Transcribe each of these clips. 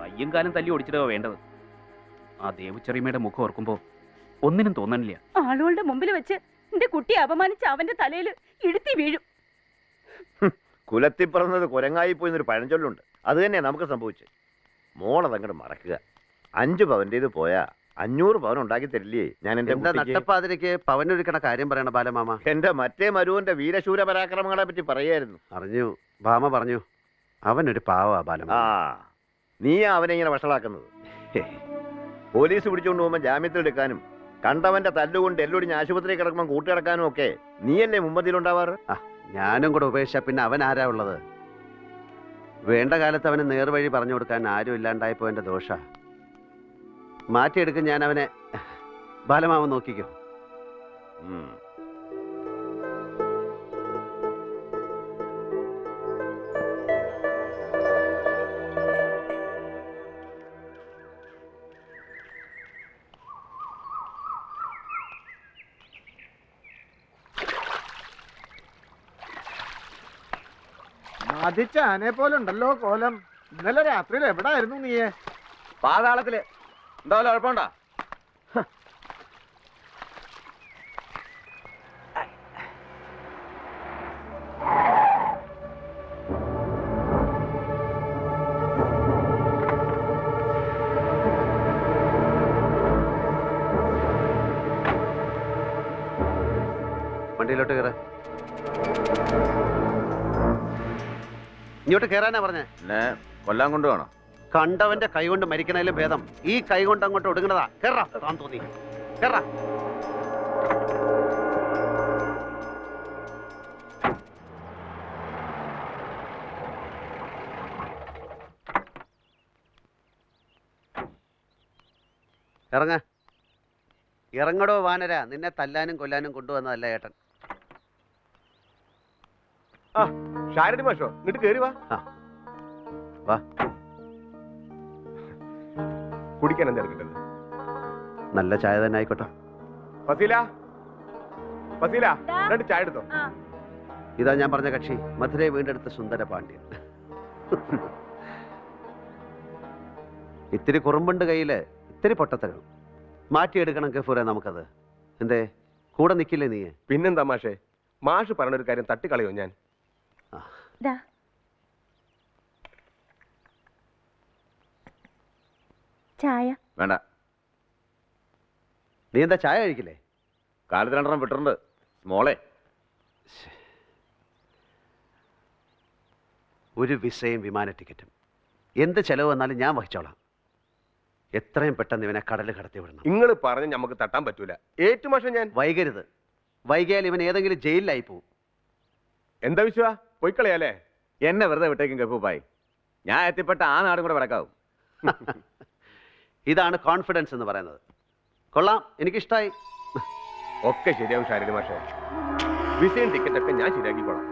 കയ്യും കാലം തല്ലി ഓടിച്ചിടുക വേണ്ടത് ആ ദേവുച്ചെറിയമ്മയുടെ മുഖം ഓർക്കുമ്പോ ഒന്നിനും തോന്നണില്ല ആളുകളുടെ മുമ്പിൽ വെച്ച് എന്റെ കുട്ടിയെ അപമാനിച്ച് അവന്റെ തലയിൽ ഇടുത്തി വീഴും കുലത്തിൽ പിറന്നത് കുരങ്ങായി പോയി എന്നൊരു പഴഞ്ചൊല്ലുണ്ട് അത് തന്നെ നമുക്ക് സംഭവിച്ചത് മോളതങ്ങോട്ട് മറക്കുക അഞ്ചു പവൻ്റേത് പോയാ അഞ്ഞൂറ് പവൻ ഉണ്ടാക്കി തരില്ലേ ഞാൻ എന്റെ എന്താ കുട്ടിക്ക്? നട്ടപ്പാതിരിക്ക് പവനൊരുക്കണ കാര്യം പറയണ ബാലമാമ എന്റെ മറ്റേ മരുവന്റെ വീരശൂര പരാക്രമങ്ങളെ പറ്റി പറയായിരുന്നു അറിഞ്ഞു ഭാമ പറഞ്ഞു അവനൊരു പാവാ ആ ബാലമാമ നീ അവനെ ഇങ്ങനെ വഷളാക്കുന്നത് പോലീസ് പിടിച്ചുകൊണ്ട് പോകുമ്പോൾ ജാമ്യത്തിൽ എടുക്കാനും കണ്ടവന്റെ തല്ലുകൊണ്ട് എല്ലൊടിഞ്ഞ് ആശുപത്രി കിടക്കുമ്പോൾ കൂട്ടിക്കിടക്കാനും ഒക്കെ നീയല്ലേ മുമ്പതിലുണ്ടാവാറ് ഞാനും കൂടെ ഉപേക്ഷിച്ച പിന്നെ അവൻ ആരാ ഉള്ളത് വേണ്ട കാലത്ത് അവന് നേർവഴി പറഞ്ഞു കൊടുക്കാൻ ആരും ഇല്ലാണ്ടായപ്പോ എന്റെ ദോഷ മാറ്റിയെടുക്കും ഞാൻ അവനെ ബാലമാമ നോക്കിക്കോ ഉം. ബാധിച്ച ആനയെ പോലെ ഉണ്ടല്ലോ കോലം ഇന്നലെ രാത്രിയിൽ എവിടായിരുന്നു നീയെ പാതാളത്തില് എന്താ വല്ല കുഴപ്പമുണ്ടോ വണ്ടിയിലോട്ട് കയറ ഇങ്ങോട്ട് കയറാനാ പറഞ്ഞേ എന്നെ കൊല്ലാൻ കൊണ്ടുപോകണം കണ്ടവന്റെ കൈ കൊണ്ട് മരിക്കണേലും ഭേദം ഈ കൈ കൊണ്ട് അങ്ങോട്ട് ഒടുങ്ങണതാ കേറാ താൻ തോന്നി കേറാ ഇറങ്ങ ഇറങ്ങടോ വാനര നിന്നെ തല്ലാനും കൊല്ലാനും കൊണ്ടുവന്നതല്ല ഏട്ടൻ ഷാരടി മാഷോ എന്നിട്ട് കേറി വാ ആ. വാ. കുടിക്കാൻ എന്താ എടുക്കേണ്ടത് നല്ല ചായ തന്നെ ആയിക്കോട്ടെ ഫസീല ഫസീല രണ്ട് ചായ എടുത്തോ ഇതാ ഞാൻ പറഞ്ഞ കക്ഷി മധുരയെ വീണ്ടെടുത്ത സുന്ദര പാണ്ഡ്യൻ ഇത്തിരി കുറുമ്പുണ്ട് കയ്യില് ഇത്തിരി പൊട്ടത്തരം മാറ്റിയെടുക്കണം ഗഫൂറെ നമുക്കത് എന്തേ കൂടെ നിൽക്കില്ലേ നീ പിന്നെന്താ മാഷേ മാഷ് പറഞ്ഞ ഒരു കാര്യം തട്ടിക്കളയോ ഞാൻ ദാ. ചായ വേണ്ട നീ എന്താ ചായ കഴിക്കില്ലേ കാലത്ത് രണ്ടെണ്ണം വിട്ടിട്ടുണ്ട് മോളെ ഒരു വിസയും വിമാന ടിക്കറ്റും എന്ത് ചെലവ് വന്നാലും ഞാൻ വഹിച്ചോളാം എത്രയും പെട്ടെന്ന് ഇവനെ കടല് കടത്തി വിടണം നിങ്ങൾ പറഞ്ഞ് നമുക്ക് തട്ടാൻ പറ്റൂല ഏറ്റു മാഷ ഞാൻ വൈകരുത് വൈകിയാൽ ഇവൻ ഏതെങ്കിലും ജയിലിലായി പോവും എന്താ വിശ്വാ പോയിക്കളയാലേ എന്നെ വെറുതെ വിട്ടേക്കും ഗപ്പൂപ്പായി ഞാൻ എത്തിപ്പെട്ട ആ നാടും കൂടെ വിടക്കാവും ഇതാണ് കോൺഫിഡൻസ് എന്ന് പറയുന്നത് കൊള്ളാം എനിക്കിഷ്ടായി ഒക്കെ ശരിയാവും ഷാരടി മാഷേ വിസയും ടിക്കറ്റ് ഒക്കെ ഞാൻ ശരിയാക്കിക്കോളാം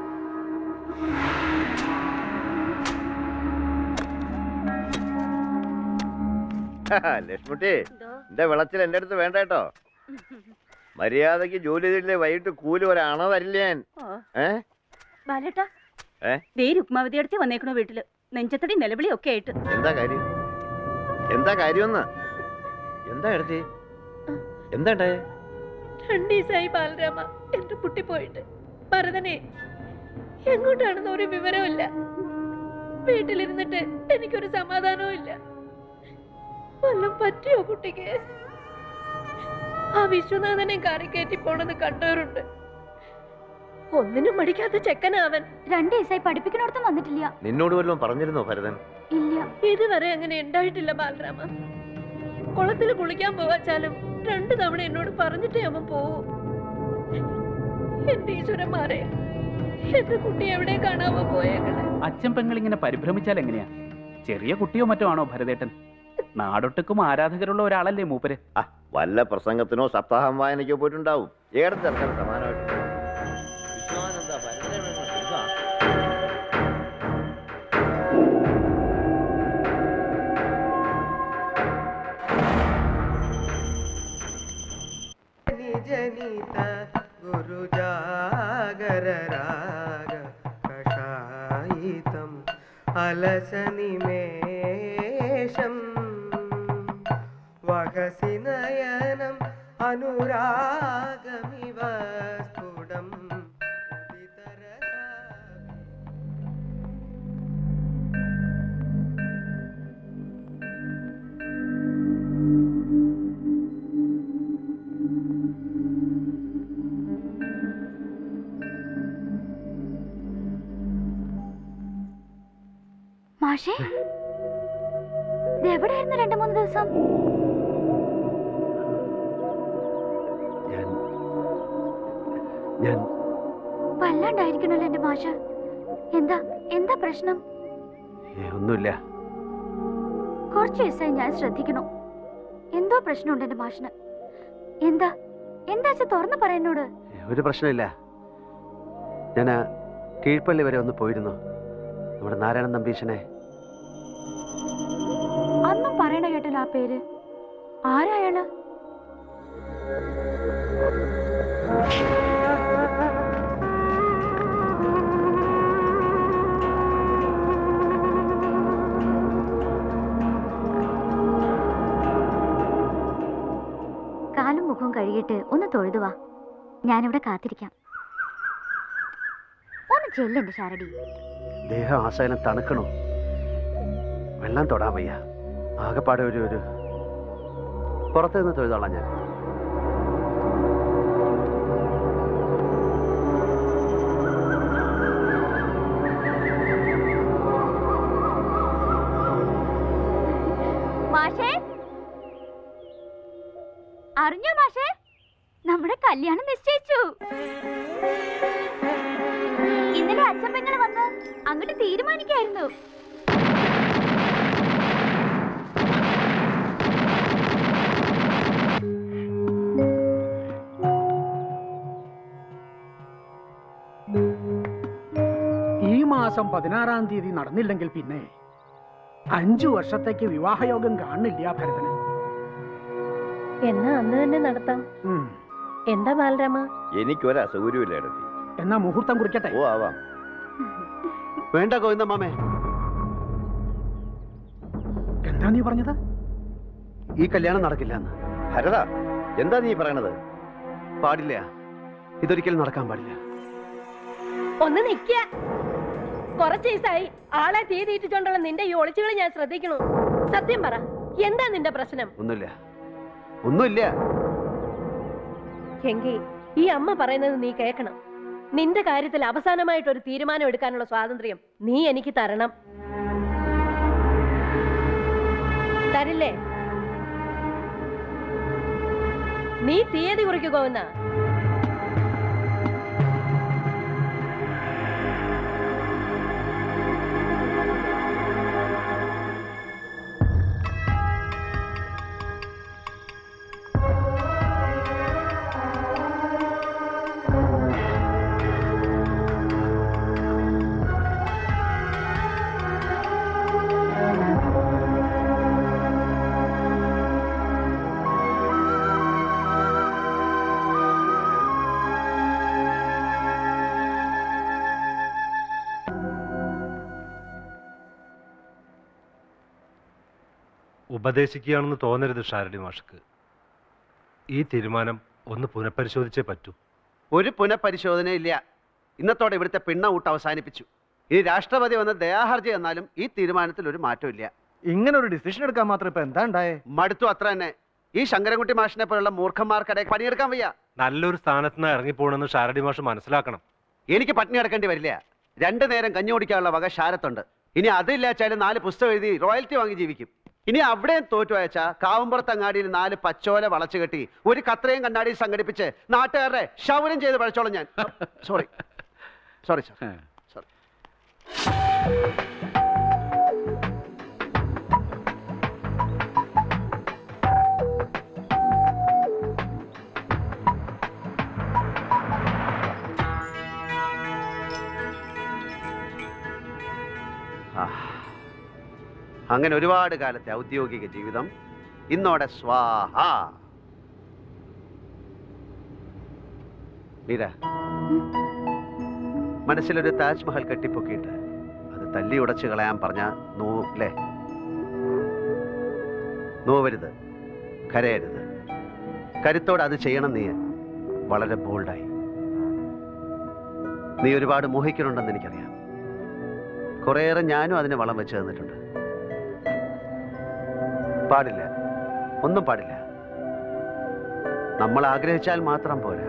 ലക്ഷ്മുട്ടി എന്റെ വിളച്ചിൽ എന്റെ അടുത്ത് വേണ്ട കേട്ടോ മര്യാദക്ക് ജോലി ചെയ്തില്ലേ വൈകിട്ട് കൂലി ഒരണ തരില്ല ഞാൻ ഏ ബാലേട്ടാ ഏ? ദേ രുക്മാവതി അടുത്ത് വന്നേക്കണോ വീട്ടില് നെഞ്ചത്തടി നിലവിളി ഒക്കെ ആയിട്ട് എന്താ കാര്യം എന്താ കാര്യമെന്ന് എന്താ എടുത്തി എന്താ ഉണ്ടായേ രണ്ടു ദിവസമായി ബാലരാമ എന്റെ കുട്ടി പോയിട്ട് ഭരതനെ എങ്ങോട്ടാണെന്ന് ഒരു വിവരമില്ല വീട്ടിലിരുന്നിട്ട് എനിക്കൊരു സമാധാനവും ഇല്ല വല്ലതും പറ്റിയോ കുട്ടിക്ക് ആ വിശ്വനാഥനെ കാറി കയറ്റി പോണെന്ന് കണ്ടവരുണ്ട് ഒന്നിനും മടിക്കാത്ത ചെക്കനാവൻ രണ്ടു ദിവസമായി പഠിപ്പിക്കണോടത്തും വന്നിട്ടില്ല നിന്നോട് വല്ലതും പറഞ്ഞിരുന്നോ ഭരതൻ ഇല്ല ഇതുവരെ അങ്ങനെ ഉണ്ടായിട്ടില്ല ബാലരാമ കുളത്തിൽ കുളിക്കാൻ പോവാച്ചാലും രണ്ടു തവണ എന്നോട് പറഞ്ഞിട്ടേ അവൻ പോവൂ എന്റെ ഈശ്വരന്മാരെ എന്റെ കുട്ടി എവിടെ കാണാവോ പോയേക്കണേ അച്ഛൻ പെങ്ങൾ ഇങ്ങനെ പരിഭ്രമിച്ചാൽ എങ്ങനെയാ ചെറിയ കുട്ടിയോ മറ്റോ ആണോ ഭരതേട്ടൻ നാടൊട്ടുക്കും ആരാധകരുള്ള ഒരാളല്ലേ മൂപ്പര് ആ വല്ല പ്രസംഗത്തിനോ സപ്താഹം വായനയ്ക്കോ പോയിട്ടുണ്ടാവും ഏടത്തെ ആൾക്കാർ സമാനമായിട്ട് വിശ്വാനെന്താ ഭരതനെ വേണം, സുഖാ. నిజనిత గురుజాగర రాగ కషాయితం అలసనిమేష നിമിഷം വഹസി നയനം അനുരാഗമിവ സ്ഫുടം ഉദിതരസാ മാഷേ ഇത് എവിടെയായിരുന്നു രണ്ടു മൂന്ന് ദിവസം ഞാൻ ഞാൻ വല്ലാണ്ടായിരിക്കണല്ലോ എന്റെ മാഷ എന്താ എന്താ പ്രശ്നം ഏ, ഒന്നുമില്ല കുറച്ച് ദിവസമായി ഞാൻ ശ്രദ്ധിക്കണു എന്തോ പ്രശ്നമുണ്ട് എന്റെ മാഷിന് എന്താ എന്താ വെച്ചാ തുറന്നു പറയുന്നോട് ഏ, ഒരു പ്രശ്നമില്ല ഞാൻ ആ കീഴ്പള്ളി വരെ ഒന്ന് പോയിരുന്നു നമ്മുടെ നാരായണൻ നമ്പീശനെ അന്നും പറയണ കേട്ടല്ലോ ആ പേര് ആരാ അയാള് കാലും മുഖവും കഴുകിയിട്ട് ഒന്ന് തൊഴുതുവാ ഞാനിവിടെ കാത്തിരിക്കാം ഒന്ന് ചെല്ലെന്റെ ശാരടി ദേഹം ആശാനം തണുക്കണു വെള്ളം തൊടാൻ വയ്യ ആകെപ്പാടെ ഒരു ഒരു പുറത്ത് നിന്ന് തൊഴുതോളാം ഞാൻ മാഷേ അറിഞ്ഞോ മാഷേ നമ്മുടെ കല്യാണം നിശ്ചയിച്ചു ഇന്നലെ അച്ഛൻ പെങ്ങൾ വന്ന് അങ്ങോട്ട് തീരുമാനിക്കായിരുന്നു ഈ മാസം പതിനാറാം തീയതി നടന്നില്ലെങ്കിൽ പിന്നെ അഞ്ചു വർഷത്തേക്ക് വിവാഹയോഗം കാണില്ല ഭരതന് എന്നാ അന്ന് തന്നെ നടത്താം ഉം. എന്താ ബാലരാമ എനിക്കൊരു അസൗകര്യമില്ല ഇടത്തി എന്നാ മുഹൂർത്തം കുറിക്കട്ടെ ഓ ആവാം വേണ്ട ഗോവിന്ദമാമേ എന്താ നീ പറഞ്ഞത് ഈ കല്യാണം നടക്കില്ല എന്ന് ഭരത എന്താ നീ പറയണത് പാടില്ല ഇതൊരിക്കലും നടക്കാൻ പാടില്ല ഒന്ന് നിക്ക കുറച്ച് ദിവസമായി ആളെ തീ തീറ്റിച്ചോണ്ടുള്ള നിന്റെ ഈ ഒളിച്ചുകൾ ഞാൻ ശ്രദ്ധിക്കണു സത്യം പറ എന്താ നിന്റെ പ്രശ്നം ഒന്നുമില്ല ഒന്നുമില്ല എങ്കി ഈ അമ്മ പറയുന്നത് നീ കേൾക്കണം നിന്റെ കാര്യത്തിൽ അവസാനമായിട്ട് ഒരു തീരുമാനം എടുക്കാനുള്ള സ്വാതന്ത്ര്യം നീ എനിക്ക് തരണം തരില്ലേ നീ തീയതി കുറിക്കുകയെന്ന ഉപദേശിക്കുകയാണെന്ന് തോന്നരുത് ഷാരടി മാഷക്ക് ഈ തീരുമാനം ഒന്ന് പുനഃപരിശോധിച്ചേ പറ്റൂ ഒരു പുനഃപരിശോധനയില്ല ഇന്നത്തോടെ ഇവിടുത്തെ പിണ്ണ ഊട്ട് അവസാനിപ്പിച്ചു ഈ രാഷ്ട്രപതി വന്ന് ദയാഹർജി എന്നാലും ഈ തീരുമാനത്തിൽ ഒരു മാറ്റമില്ല ഇങ്ങനെ ഒരു ഡിസിഷൻ എടുക്കാൻ മാത്രം ഇപ്പൊ എന്താ ഉണ്ടായേ മടുത്തു അത്ര തന്നെ ഈ ശങ്കരൻകുട്ടി മാഷിനെ പോലുള്ള മൂർഖന്മാർക്കിടെ പണിയെടുക്കാൻ വയ്യ നല്ലൊരു സ്ഥാനത്ത് നിന്ന് ഇറങ്ങിപ്പോണെന്ന് ഷാരടി മാഷ് മനസ്സിലാക്കണം എനിക്ക് പട്ടിണി കിടക്കേണ്ടി വരില്ല രണ്ടു നേരം കഞ്ഞി കുടിക്കാനുള്ള വക ശാരത്തുണ്ട് ഇനി അതില്ലാച്ചാലും നാല് പുസ്തകം എഴുതി റോയൽറ്റി വാങ്ങി ജീവിക്കും ഇനി അവിടെയും തോറ്റു അയച്ചാ കാവുമ്പുറത്ത് അങ്ങാടിയിൽ നാല് പച്ചോല വളച്ചു കെട്ടി ഒരു കത്രയും കണ്ണാടിയും സംഘടിപ്പിച്ച് നാട്ടുകാരുടെ ക്ഷൗരം ചെയ്ത് പഴച്ചോളാം ഞാൻ സോറി സോറി സാർ സോറി ആ. അങ്ങനെ ഒരുപാട് കാലത്തെ ഔദ്യോഗിക ജീവിതം ഇന്നോടെ സ്വാഹ മീര മനസ്സിലൊരു താജ്മഹൽ കെട്ടിപ്പൊക്കിയിട്ട് അത് തല്ലി ഉടച്ചു കളയാൻ പറഞ്ഞ നോവും അല്ലേ നോവരുത് കരയരുത് കരുത്തോടെ അത് ചെയ്യണം നീ വളരെ ബോൾഡായി നീ ഒരുപാട് മോഹിക്കുന്നുണ്ടെന്ന് എനിക്കറിയാം കുറേയേറെ ഞാനും അതിന് വളം വെച്ച് തന്നിട്ടുണ്ട് പാടില്ല ഒന്നും പാടില്ല നമ്മൾ ആഗ്രഹിച്ചാൽ മാത്രം പോരാ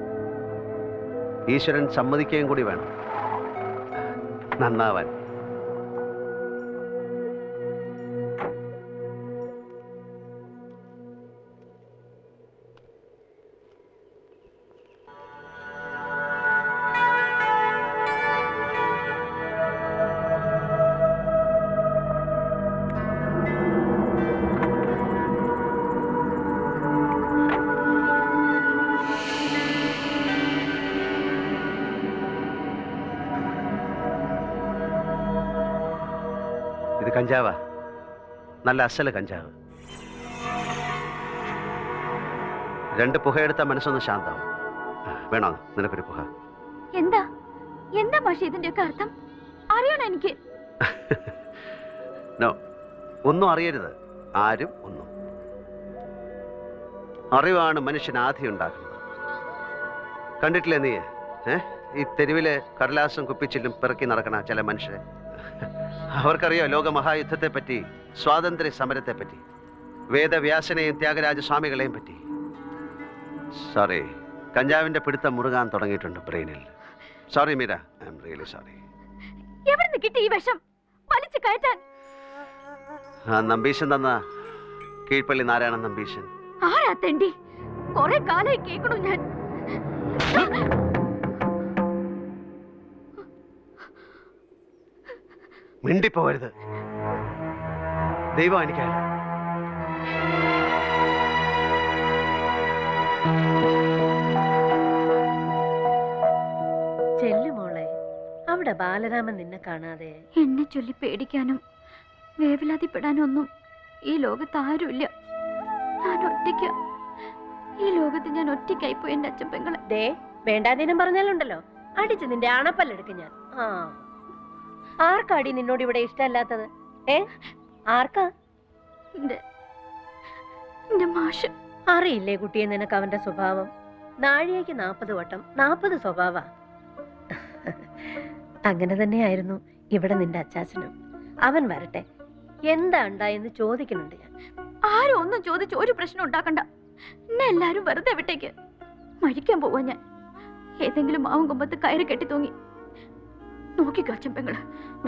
ഈശ്വരൻ സമ്മതിക്കുകയും കൂടി വേണം നന്നാവാൻ ഇത് കഞ്ചാവാ നല്ല അസല് കഞ്ചാവ് രണ്ട് പുകയെടുത്ത മനസ്സൊന്ന് ശാന്താവും വേണോ നിനക്കൊരു പുക എന്താ എന്താ മാഷെ ഇതിന്റെയൊക്കെ അർത്ഥം അറിയണം എനിക്ക് നോ ഒന്നും അറിയരുത് ആരും ഒന്നും അറിവാണ് മനുഷ്യൻ ആദ്യം ഉണ്ടാക്കുന്നത് കണ്ടിട്ടില്ലേ നീ ഏ ഈ തെരുവില് കടലാസും കുപ്പിച്ചില്ലും പിറക്കി നടക്കണ ചില മനുഷ്യരെ അവർക്കറിയോ ലോകമഹായുദ്ധത്തെ പറ്റി സ്വാതന്ത്ര്യ സമരത്തെ പറ്റി വേദവ്യാസനെയും ത്യാഗരാജ സ്വാമികളെയും പറ്റി സോറി കഞ്ചാവിന്റെ പിടുത്തം മുറുകാൻ തുടങ്ങിയിട്ടുണ്ട് ബ്രെയിനിൽ sorry Meera I'm really sorry എവിടുന്ന് കിട്ടി ഈ വിഷം വലിച്ചു കയറ്റാൻ ആ നമ്പീശൻ തന്ന കീഴ്പള്ളി നാരായണൻ നമ്പീശൻ ആരാ തെണ്ടി കൊറേ കാലായി കേൾക്കണു ഞാൻ മിണ്ടിപ്പോവരുത് ദൈവം എനിക്കല്ല ചെല്ലു മോളെ അവിടെ ബാലരാമൻ നിന്നെ കാണാതെ എന്നെ ചൊല്ലി പേടിക്കാനും വേവലാതിപ്പെടാനും ഒന്നും ഈ ലോകത്ത് ആരുമില്ല ഞാൻ ഒറ്റയ്ക്ക ഈ ലോകത്ത് ഞാൻ ഒറ്റയ്ക്കായി പോയി എന്റെ അച്ഛൻ പെങ്ങളെ ദേ വേണ്ടാതീനം പറഞ്ഞാലുണ്ടല്ലോ അടിച്ച് നിന്റെ അണപ്പല്ലെടുക്കും ഞാൻ ആ ആർക്കാടി നിന്നോട് ഇവിടെ ഇഷ്ടമല്ലാത്തത് ഏ ആർക്കാ എന്റെ എന്റെ മാഷ് അറിയില്ലേ കുട്ടിയെ നിനക്ക് അവന്റെ സ്വഭാവം നാഴികയ്ക്ക് നാപ്പത് വട്ടം നാപ്പത് സ്വഭാവ അങ്ങനെ തന്നെയായിരുന്നു ഇവിടെ നിന്റെ അച്ചാച്ചനും അവൻ വരട്ടെ എന്താ ഉണ്ടായെന്ന് ചോദിക്കുന്നുണ്ട് ഞാൻ ആരും ഒന്നും ചോദിച്ച് ഒരു പ്രശ്നം ഉണ്ടാക്കണ്ട എന്നെ എല്ലാരും വെറുതെ വിട്ടേക്ക് മരിക്കാൻ പോവാ ഞാൻ ഏതെങ്കിലും മാവും കൊമ്പത്ത് കയറി കെട്ടി തൂങ്ങി നോക്കിക്കോ അച്ഛൻ പെങ്ങള്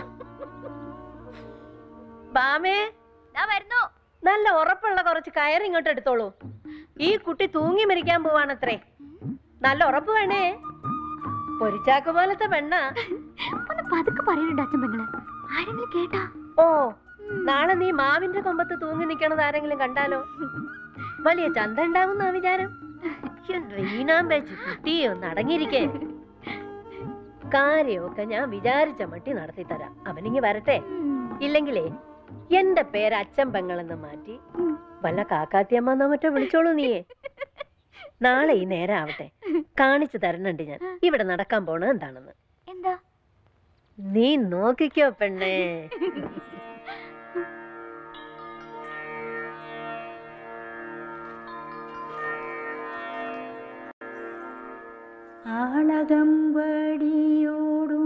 ബാമേ വരുന്നു നല്ല ഉറപ്പുള്ള കുറച്ച് കയർ ഇങ്ങോട്ട് എടുത്തോളൂ ഈ കുട്ടി തൂങ്ങി മരിക്കാൻ പോവാണത്രേ നല്ല ഉറപ്പ് വേണേ പൊരിച്ചാക്ക് പോലത്തെ പെണ്ണ ഒന്ന് പതുക്കെ പറയുന്നുണ്ട് അച്ഛൻ പെങ്ങള് ആരെങ്കിലും കേട്ടാ ഓ നാളെ നീ മാവിന്റെ കൊമ്പത്ത് തൂങ്ങി നിൽക്കണത് ആരെങ്കിലും കണ്ടാലോ വലിയ ചന്ത ഉണ്ടാവുന്ന വിചാരം റീനാൻ വെച്ച് കുട്ടി ഒന്ന് അടങ്ങിയിരിക്കേ കാര്യമൊക്കെ ഞാൻ വിചാരിച്ച മട്ടി നടത്തി തരാം അവനിങ്ങി വരട്ടെ ഇല്ലെങ്കിലേ എന്റെ പേര് അച്ഛൻ പെങ്ങളെന്ന് മാറ്റി വല്ല കാക്കാത്തിയമ്മന്നോ മറ്റോ വിളിച്ചോളൂ നീയെ നാളെ ഈ നേരം ആവട്ടെ കാണിച്ചു തരണുണ്ട് ഞാൻ ഇവിടെ നടക്കാൻ പോണത് എന്താണെന്ന് എന്താ നീ നോക്കിക്കോ പെണ്ണേ ആളകമ്പടിയോടും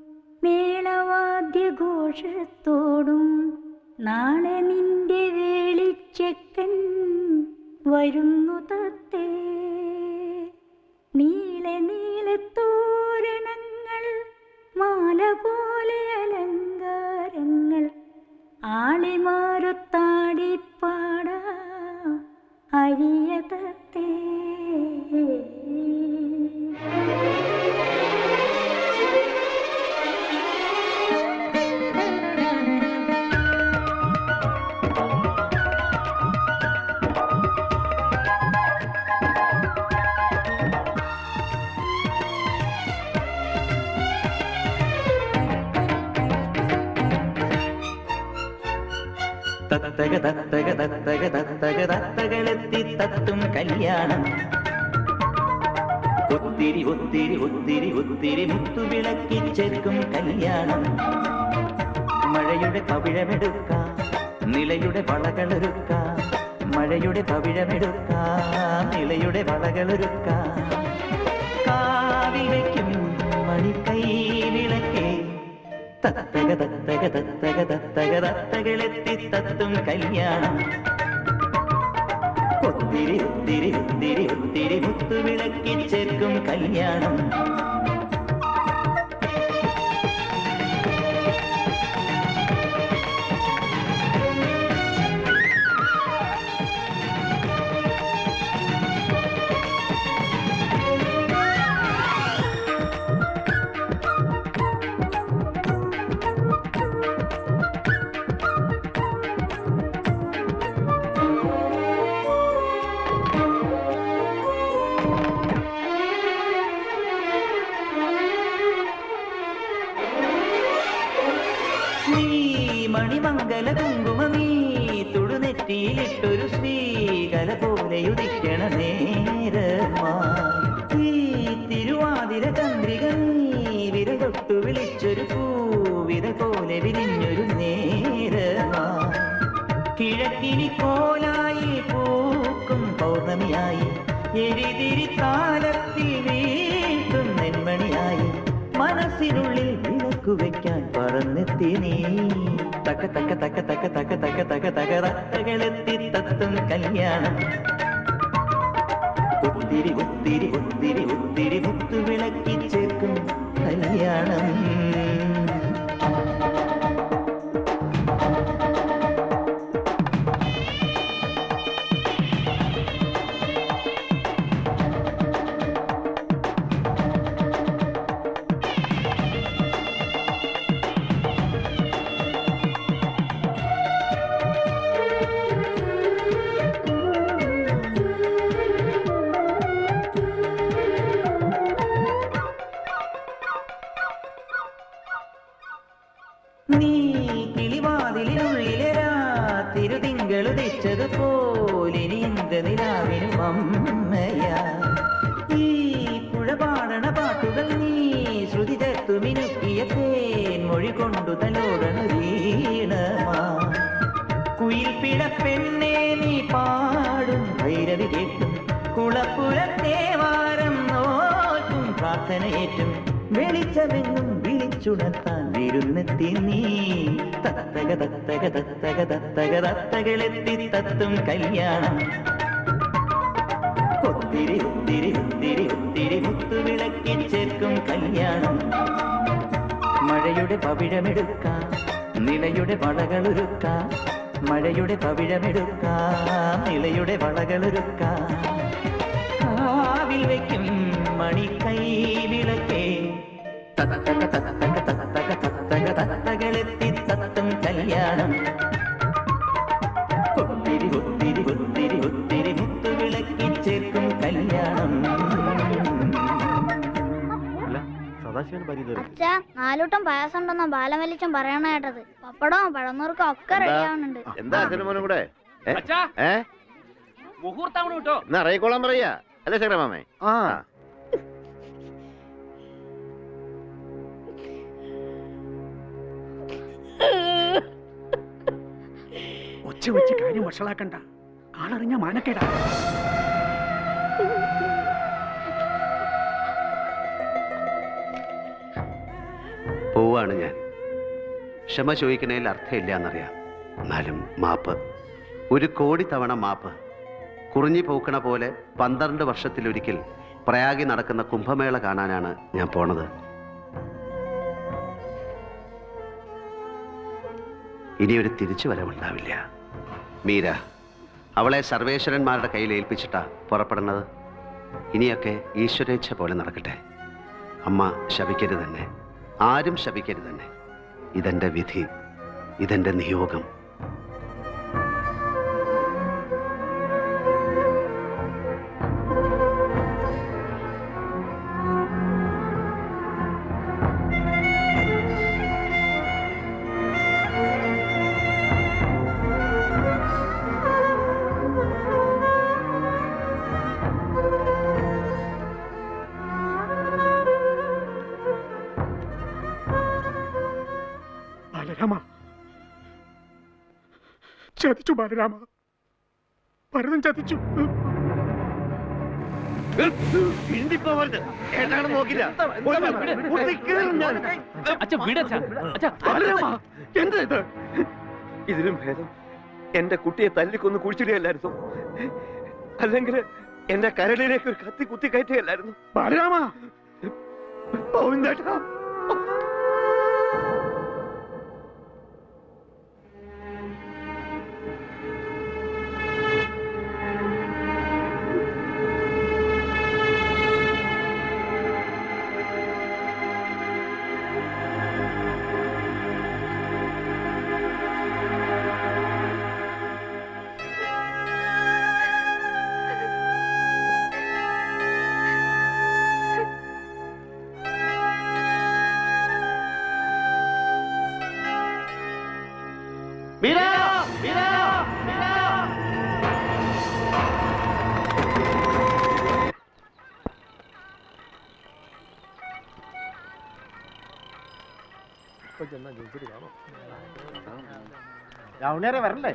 മേളവാദ്യഘോഷത്തോടും നാളെ നിന്റെ വേളിച്ചെക്കൻ വരുന്നു തത്തേ നീളെ നീളെ തോരണങ്ങൾ മാല പോലെ അലങ്കാരങ്ങൾ ആളിമാരുത്താടിപ്പാടാ അരിയ തത്തേ തത്തക തത്തക തത്തക തത്തക തത്തകളെത്തി തത്തും കല്യാണം ഒത്തിരി ഒത്തിരി ഒത്തിരി ഒത്തിരി മുത്തുവിളക്കി ചേർക്കും കല്യാണം മഴയുടെ കവിഴമെടുക്കാം നിലയുടെ വളകളൊരുക്കാം മഴയുടെ പവിഴമെടുക്കാം നിലയുടെ വളകളൊരുക്കാം കാവിൽ വയ്ക്കും മണിക്കൈ വിളക്കേ തത്തക തത്തക തത്തക തത്തക തത്തകളെത്തി തത്തും കല്യാണം ഒത്തിരി ഒത്തിരി ഒത്തിരി ഒത്തിരി മുത്തുവിളക്കി ചേർക്കും കല്യാണം നീ മണിമംഗല കുങ്കുമമീ തുടുനെറ്റിയിലിട്ടൊരു ശ്രീകല പോലെ ഉദിക്കണ നേരമായി ഈ തിരുവാതിര ചന്ദ്രിക നീ വിരൽ തൊട്ടു വിളിച്ചൊരു പൂവിര പോലെ വിരിഞ്ഞൊരു നേരമായി കിഴക്കിനി കോലായി പൂക്കും പൗർണമിയായി എരിതിരി താലത്തിൽ വീട്ടും നെന്മണിയായി മനസ്സിനുള്ളിൽ വിളക്കു വെക്കാൻ പറന്നെത്തി നീ തക്ക തക്ക തക്ക തക്ക തക്ക തക്ക തക്ക തക തത്തകളെത്തി തത്തും കല്യാണം ഒത്തിരി ഒത്തിരി ഒത്തിരി ഒത്തിരി മുത്തു വിളക്കി ചേർക്കും കല്യാണം നീ കിളിവാതിലിനുള്ളിലെ തിരുതിങ്കളുദിച്ചത് പോലിനി ഇന്ദ്രനിലാവിനും അമ്മയാ ഈ പുഴ പാടണ പാട്ടുകൾ നീ ശ്രുതി ചേർത്തു മിനുക്കിയ തേൻ മൊഴി കൊണ്ടു തലോടണ വീണമാ കുയിൽ പിഴ പെണ്ണേ നീ പാടും ഭൈരവി കേട്ടും കുളപ്പുരം ദേവാരം നോക്കും പ്രാർത്ഥനയേറ്റും വെളിച്ചമെങ്ങും വിളിച്ചുണർത്താൻ വിരുന്നെത്തി നീ തത്തക തത്തക തത്തക തത്തക തത്തകളെത്തി തത്തും കല്യാണം ഒത്തിരി ഒത്തിരി ഒത്തിരി ഒത്തിരി മുത്തുവിളക്കി ചേർക്കും കല്യാണം മഴയുടെ പവിഴമെടുക്കാം നിലയുടെ വളകളൊരുക്കാം മഴയുടെ പവിഴമെടുക്കാം നിലയുടെ വളകളൊരുക്കാം കാവിൽ വയ്ക്കും മണിക്കൈ വിളക്കേ തത്തക തത്തക തത്തക തത്തക തത്തകളെത്തി തത്തും കല്യാണം ഒത്തിരി ഒത്തിരി ഒത്തിരി ഒത്തിരി മുത്തുവിളക്കി ചേർക്കും കല്യാണം സദാശിവൻ പരിധി അച്ഛാ നാലൂട്ടം പായസം ഉണ്ടെന്ന ബാലമലിച്ചൻ പറയണ കേട്ടത് പപ്പടവും പഴന്നുറുക്കും ഒക്കെ റെഡി ആവുന്നുണ്ട് എന്താ അച്ഛനും മോനും കൂടെ ഏ? അച്ഛാ ഏ മുഹൂർത്താവണം കേട്ടോ എന്നാ അറിയിക്കോളാൻ പറയാ അല്ലേ ശങ്കരമാമേ ആ ഒച്ച വെച്ച് കാര്യം വഷളാക്കണ്ട ആളറിഞ്ഞ മാനക്കേടാ പോവാണ് ഞാൻ ക്ഷമ ചോദിക്കണേൽ അർത്ഥമില്ല എന്നറിയാം എന്നാലും മാപ്പ് ഒരു കോടി തവണ മാപ്പ് കുറിഞ്ഞി പൂക്കണ പോലെ പന്ത്രണ്ട് വർഷത്തിലൊരിക്കൽ പ്രയാഗി നടക്കുന്ന കുംഭമേള കാണാനാണ് ഞാൻ പോണത് ഇനി ഒരു തിരിച്ചു വരവുണ്ടാവില്ല മീര അവളെ സർവേശ്വരന്മാരുടെ കയ്യിൽ ഏൽപ്പിച്ചിട്ടാ പുറപ്പെടുന്നത് ഇനിയൊക്കെ ഈശ്വരേച്ഛ പോലെ നടക്കട്ടെ അമ്മ ശപിക്കരുത് തന്നെ ആരും ശപിക്കരുത് തന്നെ ഇതെന്റെ വിധി ഇതെന്റെ നിയോഗം ബാലരാമ ചതിച്ചു ബാലരാമ ഭരതൻ ചതിച്ചു ഇണ്ടിപ്പോവരുത് ഏട്ടാണ് നോക്കില്ല അച്ഛൻ വിടച്ചാ അച്ഛാ ബാലരാമ എന്താ ഇത് ഇതിലും ഭേദം എന്റെ കുട്ടിയെ തല്ലിക്കൊന്ന് കുഴിച്ചിടുകയല്ലായിരുന്നു അല്ലെങ്കിൽ എന്റെ കരളിലേക്ക് ഒരു കത്തി കുത്തി കയറ്റുകയല്ലായിരുന്നു ബാലരാമ ഗോവിന്ദേട്ടാ രാവണേരെ വരണ്ടേ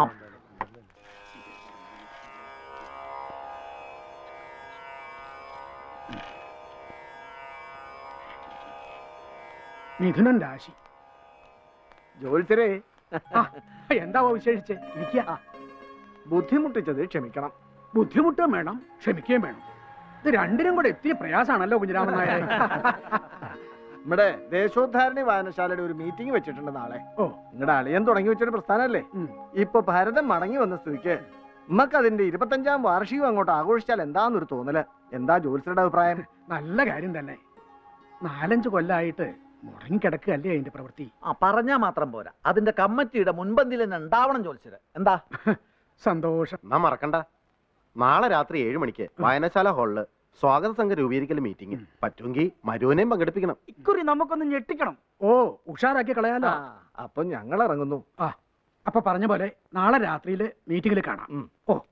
മിഥുനൻ രാശി ജോത്സരേ ആ, എന്താവോ വിശേഷിച്ച് ഇരിക്കുക ബുദ്ധിമുട്ടിച്ചത് ക്ഷമിക്കണം ബുദ്ധിമുട്ടും വേണം ക്ഷമിക്കുകയും വേണം ഇത് രണ്ടിനും കൂടെ എത്തിയ പ്രയാസാണല്ലോ കുഞ്ഞിരാമൻ നായരെ നമ്മുടെ ദേശോദ്ധാരണി വായനശാലയുടെ ഒരു മീറ്റിംഗ് വെച്ചിട്ടുണ്ട് നാളെ ഓ നിങ്ങളുടെ അളിയൻ തുടങ്ങി വെച്ചൊരു പ്രസ്ഥാനല്ലേ ഉം. ഇപ്പൊ ഭരതം മടങ്ങി വന്ന സ്ഥിതിക്ക് നമുക്ക് അതിന്റെ ഇരുപത്തഞ്ചാം വാർഷികം അങ്ങോട്ട് ആഘോഷിച്ചാൽ എന്താന്നൊരു തോന്നല് എന്താ ജോത്സരുടെ അഭിപ്രായം നല്ല കാര്യം തന്നെ നാലഞ്ച് കൊല്ലായിട്ട് മുടങ്ങിക്കിടക്കുകയല്ലേ അതിന്റെ പ്രവൃത്തി ആ പറഞ്ഞാ മാത്രം പോരാ അതിന്റെ കമ്മിറ്റിയുടെ മുൻപന്തിയിൽ തന്നെ ഉണ്ടാവണം ചോദിച്ചത് എന്താ സന്തോഷം നാ മറക്കണ്ട നാളെ രാത്രി ഏഴ് മണിക്ക് വായനശാല ഹാളില് സ്വാഗത സംഘ രൂപീകരിക്കൽ മീറ്റിംഗ് പറ്റുമെങ്കിൽ മരുവിനെയും പങ്കെടുപ്പിക്കണം ഇക്കുറി നമുക്കൊന്ന് ഞെട്ടിക്കണം ഓ ഉഷാറാക്കി കളയാലോ അപ്പൊ ഞങ്ങൾ ഇറങ്ങുന്നു ആ അപ്പൊ പറഞ്ഞ പോലെ നാളെ രാത്രിയില് മീറ്റിംഗിൽ കാണാം ഓ